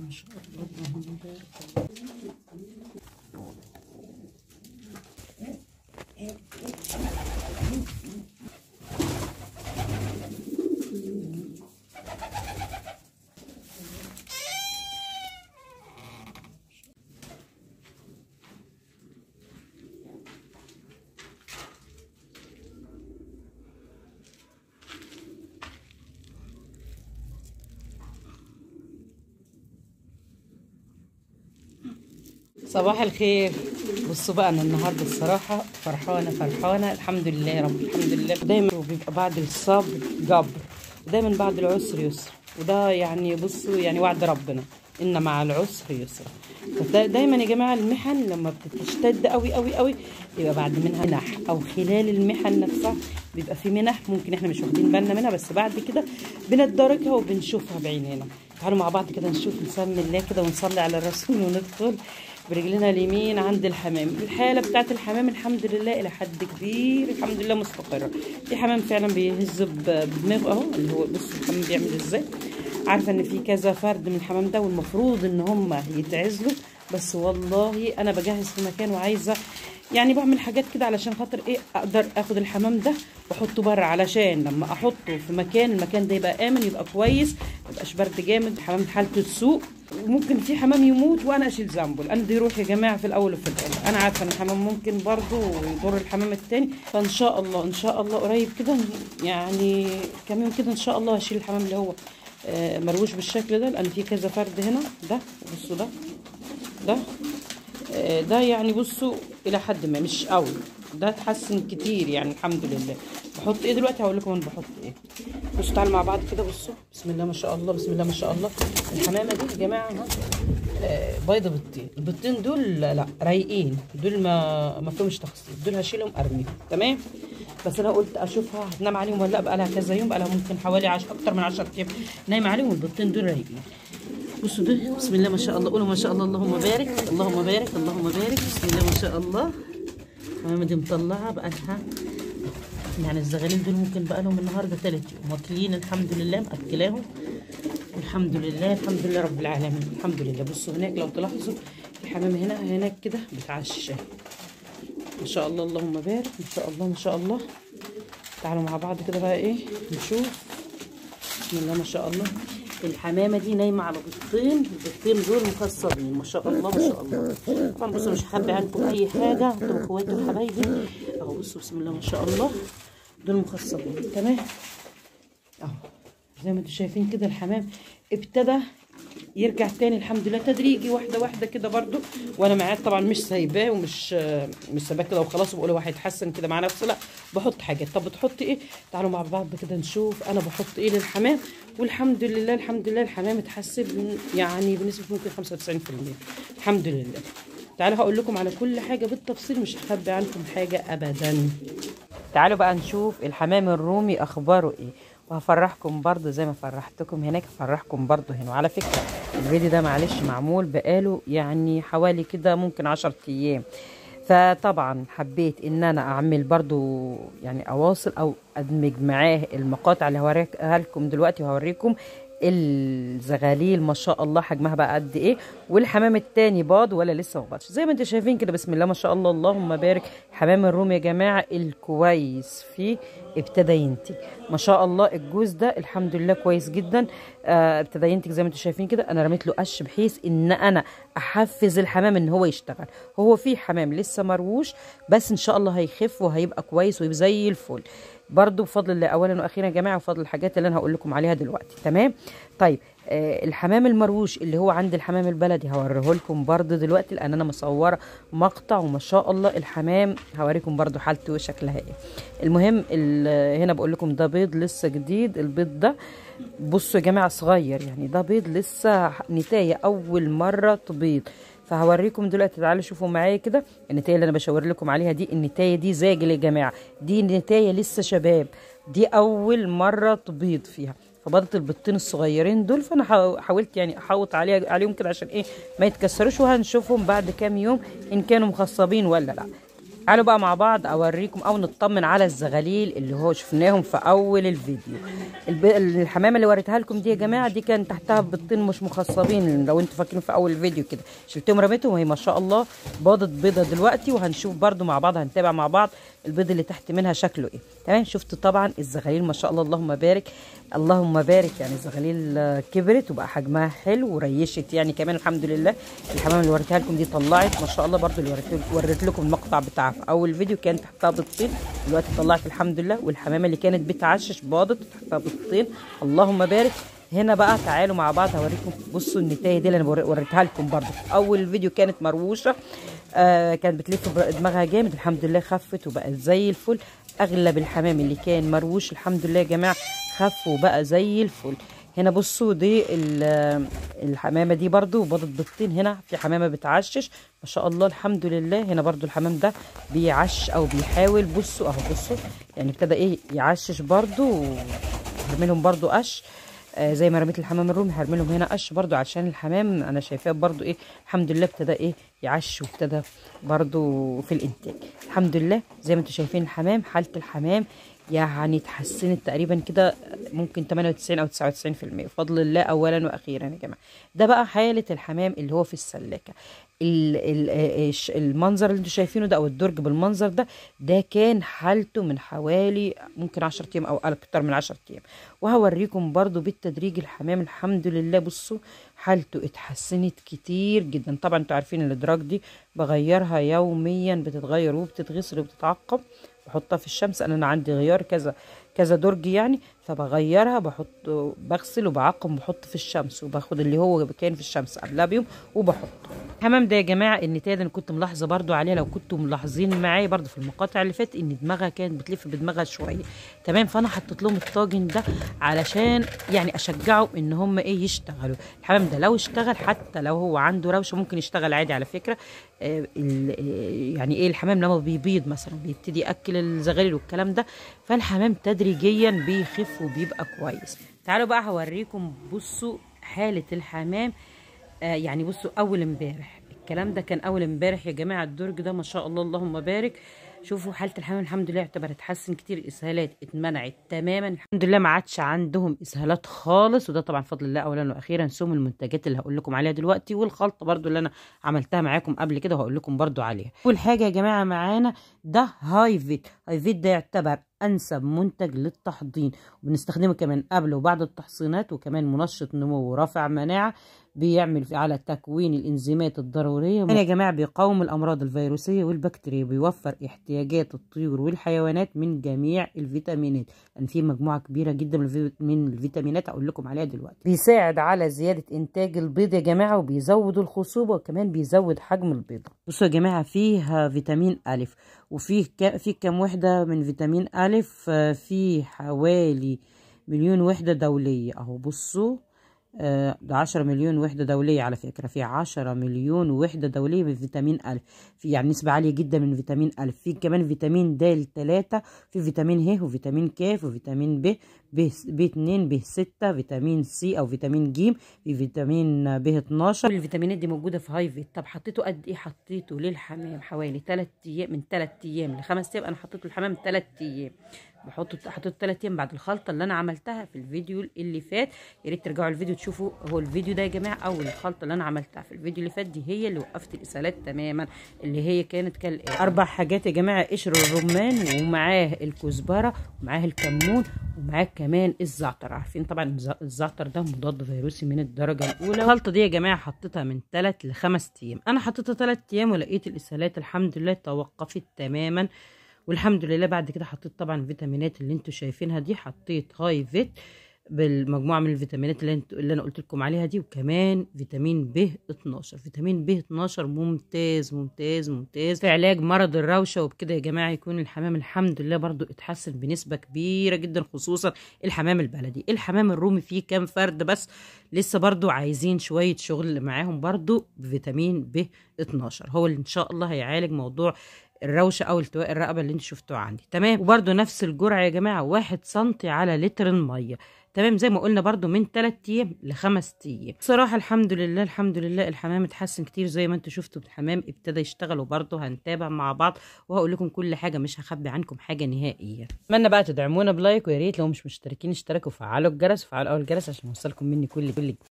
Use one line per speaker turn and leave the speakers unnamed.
ما شاء الله اللهم بارك صباح الخير بصوا بقى انا النهارده الصراحه فرحانه فرحانه الحمد لله يا رب الحمد لله دايما بيبقى بعد الصبر جبر ودايما بعد العسر يسر وده يعني بصوا يعني وعد ربنا ان مع العسر يسر فدا- دايما يا جماعه المحن لما بتشتد قوي قوي قوي يبقى بعد منها منح او خلال المحن نفسها بيبقى في منح ممكن احنا مش واخدين بالنا منها بس بعد كده بندركها وبنشوفها بعينينا تعالوا مع بعض كده نشوف نسمي الله كده ونصلي على الرسول وندخل برجلنا اليمين عند الحمام الحاله بتاعت الحمام الحمد لله الى حد كبير الحمد لله مستقره في حمام فعلا بيهز ب- بدماغه اهو اللي هو بص الحمام بيعمل ازاي عارفه ان في كذا فرد من الحمام ده والمفروض ان هم يتعزلوا بس والله انا بجهز في مكان وعايزه يعني بعمل حاجات كده علشان خاطر ايه اقدر اخد الحمام ده واحطه بره علشان لما احطه في مكان المكان ده يبقى امن يبقى كويس ما يبقاش برد جامد الحمام حالته تسوء وممكن في حمام يموت وانا اشيل ذنبه لان دي روح يا جماعه في الاول وفي الاخر انا عارفه ان الحمام ممكن برضه يضر الحمام التاني فان شاء الله ان شاء الله قريب كده يعني كم يوم كده ان شاء الله هشيل الحمام اللي هو آه، مروش بالشكل ده لان في كذا فرد هنا ده بصوا ده ده آه، ده يعني بصوا الى حد ما مش قوي ده اتحسن كتير يعني الحمد لله بحط ايه دلوقتي هقول لكم انا بحط ايه بصوا تعالوا مع بعض كده بصوا بسم الله ما شاء الله بسم الله ما شاء الله الحمامه دي يا جماعه ها، آه، بيضه بيضتين البيضتين دول لا لا رايقين دول ما ما فيهمش تخصيص دول هشيلهم ارميهم تمام بس انا قلت اشوفها هتنام عليهم ولا لا بقى لها كذا يوم بقى لها ممكن حوالي عش... اكتر من 10 ايام نايمه عليهم والبيضتين دول رايقين بصوا ده بسم الله ما شاء الله قولوا ما شاء الله اللهم بارك اللهم بارك اللهم بارك بسم الله ما شاء الله الحمامه دي مطلعه بقى لها يعني الزغالين دول ممكن بقى لهم النهارده ثالث يوم واكلين الحمد لله مأكلاهم الحمد لله الحمد لله رب العالمين الحمد لله بصوا هناك لو تلاحظوا الحمام هنا هناك كده بتعشى ما شاء الله اللهم بارك ما شاء الله ما شاء الله تعالوا مع بعض كده بقى ايه نشوف بسم الله ما شاء الله الحمامه دي نايمه على بيضتين البيضتين دول مخصبين ما شاء الله ما شاء الله طبعا بصوا مش حابه عنكم اي حاجه انتوا اخواتي وحبايبي اهو بصوا بسم الله ما شاء الله دول مخصبين تمام اهو زي ما انتم شايفين كده الحمام ابتدى يرجع تاني الحمد لله تدريجي واحده واحده كده برضو وانا معاه طبعا مش سايباه ومش مش سايباه كده وخلاص وبقول هو هيتحسن كده مع نفسه لا بحط حاجات طب بتحط ايه تعالوا مع بعض كده نشوف انا بحط ايه للحمام والحمد لله الحمد لله الحمام اتحسن يعني بنسبه ممكن 95% الحمد لله تعالوا هقول لكم على كل حاجه بالتفصيل مش هخبي عنكم حاجه ابدا تعالوا بقى نشوف الحمام الرومي اخباره ايه وهفرحكم برضه زي ما فرحتكم هناك هفرحكم برضه هنا وعلى فكره الفيديو ده معلش معمول بقاله يعني حوالي كده ممكن عشر ايام فطبعا حبيت ان انا اعمل برضو يعني اواصل او ادمج معاه المقاطع اللي هوريها لكم دلوقتي وهوريكم الزغاليل ما شاء الله حجمها بقى قد ايه والحمام التاني باض ولا لسه ما باضش زي ما انتم شايفين كده بسم الله ما شاء الله اللهم بارك حمام الروم يا جماعه الكويس فيه ابتدى ينتج ما شاء الله الجوز ده الحمد لله كويس جدا آه ابتدى ينتج زي ما انتم شايفين كده انا رميت له قش بحيث ان انا احفز الحمام ان هو يشتغل هو في حمام لسه مروش بس ان شاء الله هيخف وهيبقى كويس ويبقى زي الفل برضو بفضل الله اولا واخيرا يا جماعه وفضل الحاجات اللي انا هقول لكم عليها دلوقتي تمام طيب آه الحمام المروش اللي هو عند الحمام البلدي هوريه لكم برضو دلوقتي لان انا مصوره مقطع وما شاء الله الحمام هوريكم برضو حالته وشكلها ايه المهم هنا بقول لكم ده بيض لسه جديد البيض ده بصوا يا جماعه صغير يعني ده بيض لسه نتايه اول مره تبيض فهوريكم دلوقتي تعالوا شوفوا معايا كده النتايه اللي انا بشاور لكم عليها دي النتايه دي زاجل يا جماعه دي نتايه لسه شباب دي اول مره تبيض فيها فبضت البطين الصغيرين دول فانا حاولت يعني احوط عليها عليهم كده عشان ايه ما يتكسروش وهنشوفهم بعد كام يوم ان كانوا مخصبين ولا لا تعالوا بقى مع بعض اوريكم او نطمن على الزغاليل اللي هو شفناهم في اول الفيديو الب... الحمامه اللي وريتها لكم دي يا جماعه دي كان تحتها بيضتين مش مخصبين لو انتوا فاكرين في اول الفيديو كده شلتهم رميتهم وهي ما شاء الله باضت بيضه دلوقتي وهنشوف برده مع بعض هنتابع مع بعض البيض اللي تحت منها شكله ايه تمام شفتوا طبعا الزغاليل ما شاء الله اللهم بارك اللهم بارك يعني الزغاليل كبرت وبقى حجمها حلو وريشت يعني كمان الحمد لله الحمام اللي وريتها لكم دي طلعت ما شاء الله برده اللي وريت وريت لكم المقطع بتاعها في اول فيديو كانت تحتها بيضتين دلوقتي طلعت الحمد لله والحمامه اللي كانت بتعشش باضت تحتها بيضتين اللهم بارك هنا بقى تعالوا مع بعض هوريكم بصوا النتايه دي اللي انا وريتها لكم برده في اول فيديو كانت مروشه آه كانت بتلف دماغها جامد الحمد لله خفت وبقت زي الفل اغلب الحمام اللي كان مروش الحمد لله يا جماعه خف وبقى زي الفل هنا بصوا دي الحمامه دي برده بيضت بيضتين هنا في حمامه بتعشش ما شاء الله الحمد لله هنا برده الحمام ده بيعش او بيحاول بصوا اهو بصوا يعني ابتدى ايه يعشش برده وهرمي لهم برده قش آه زي ما رميت الحمام الرومي هرمي لهم هنا قش برده عشان الحمام انا شايفاه برده ايه الحمد لله ابتدى ايه يعش وابتدى برده في الانتاج الحمد لله زي ما انتم شايفين الحمام حاله الحمام يعني اتحسنت تقريبا كده ممكن 98 او 99% بفضل الله اولا واخيرا يا جماعه ده بقى حاله الحمام اللي هو في السلاكه المنظر اللي انتوا شايفينه ده او الدرج بالمنظر ده ده كان حالته من حوالي ممكن 10 ايام او اكتر من 10 ايام وهوريكم برضو بالتدريج الحمام الحمد لله بصوا حالته اتحسنت كتير جدا طبعا انتوا عارفين الادراج دي بغيرها يوميا بتتغير وبتتغسل وبتتعقم بحطها في الشمس انا عندي غيار كذا كذا درج يعني فبغيرها بحط بغسل وبعقم وبحط في الشمس وباخد اللي هو كان في الشمس قبلها بيوم وبحطه الحمام ده يا جماعه النتايه اللي انا كنت ملاحظه برده عليها لو كنتوا ملاحظين معايا برده في المقاطع اللي فاتت ان دماغها كانت بتلف بدماغها شويه تمام فانا حطيت لهم الطاجن ده علشان يعني اشجعهم ان هم ايه يشتغلوا الحمام ده لو اشتغل حتى لو هو عنده روشه ممكن يشتغل عادي على فكره آه يعني ايه الحمام لما بيبيض مثلا بيبتدي ياكل الزغاليل والكلام ده فالحمام تدريجيا بيخف وبيبقى كويس تعالوا بقى هوريكم بصوا حاله الحمام آه يعني بصوا اول امبارح الكلام ده كان اول امبارح يا جماعه الدرج ده ما شاء الله اللهم بارك شوفوا حاله الحمام الحمد لله يعتبر اتحسن كتير الاسهالات اتمنعت تماما الحمد لله ما عادش عندهم اسهالات خالص وده طبعا بفضل الله اولا واخيرا سوم المنتجات اللي هقول لكم عليها دلوقتي والخلطه برده اللي انا عملتها معاكم قبل كده وهقول لكم برده عليها اول حاجه يا جماعه معانا ده هاي فيت هاي فيت ده يعتبر انسب منتج للتحضين وبنستخدمه كمان قبل وبعد التحصينات وكمان منشط نمو ورافع مناعه بيعمل على تكوين الانزيمات الضروريه يعني يا جماعه بيقاوم الامراض الفيروسيه والبكتيريه بيوفر احتياجات الطيور والحيوانات من جميع الفيتامينات لان يعني في مجموعه كبيره جدا من الفيتامينات اقول لكم عليها دلوقتي بيساعد على زياده انتاج البيض يا جماعه وبيزود الخصوبه وكمان بيزود حجم البيضه بصوا يا جماعه فيها فيتامين الف وفيه في كام وحده من فيتامين الف في حوالي مليون وحده دوليه اهو بصوا ده عشرة مليون وحدة دولية على فكرة في عشرة مليون وحدة دولية من فيتامين ألف في يعني نسبة عالية جدا من فيتامين ألف في كمان فيتامين د تلاتة في فيتامين ه وفيتامين ك وفيتامين ب ب ب 2 ب 6 فيتامين سي او فيتامين ج في فيتامين ب 12 الفيتامينات دي موجودة في هاي فيت طب حطيته قد ايه حطيته للحمام حوالي 3 ايام من 3 ايام ل 5 ايام انا حطيته الحمام 3 ايام بحطه حطيته 3 ايام بعد الخلطه اللي انا عملتها في الفيديو اللي فات يا ريت ترجعوا الفيديو تشوفوا هو الفيديو ده يا جماعه اول الخلطه اللي انا عملتها في الفيديو اللي فات دي هي اللي وقفت الاسهالات تماما اللي هي كانت كالاتي اربع حاجات يا جماعه قشر الرمان ومعاه الكزبره ومعاه الكمون ومعاه كمان الزعتر عارفين طبعا الزعتر ده مضاد فيروسي من الدرجه الاولى الخلطه دي يا جماعه حطيتها من 3 ل 5 ايام انا حطيتها 3 ايام ولقيت الاسهالات الحمد لله توقفت تماما والحمد لله بعد كده حطيت طبعا الفيتامينات اللي انتوا شايفينها دي حطيت هاي فيت بالمجموعه من الفيتامينات اللي, انت اللي انا قلت لكم عليها دي وكمان فيتامين ب 12 فيتامين ب 12 ممتاز ممتاز ممتاز في علاج مرض الروشه وبكده يا جماعه يكون الحمام الحمد لله برضو اتحسن بنسبه كبيره جدا خصوصا الحمام البلدي الحمام الرومي فيه كام فرد بس لسه برضو عايزين شويه شغل معاهم برضو بفيتامين ب 12 هو اللي ان شاء الله هيعالج موضوع الروشه او التواء الرقبه اللي انتوا شفتوه عندي تمام وبرده نفس الجرعه يا جماعه واحد سنتي على لتر الميه تمام زي ما قلنا برضو من 3 ايام لخمس ايام بصراحه الحمد لله الحمد لله الحمام اتحسن كتير زي ما انتوا شفتوا الحمام ابتدى يشتغل وبرضه هنتابع مع بعض وهقول لكم كل حاجه مش هخبي عنكم حاجه نهائيا اتمنى بقى تدعمونا بلايك ويا ريت لو مش مشتركين اشتركوا وفعلوا الجرس وفعلوا اول الجرس عشان يوصلكم مني كل كل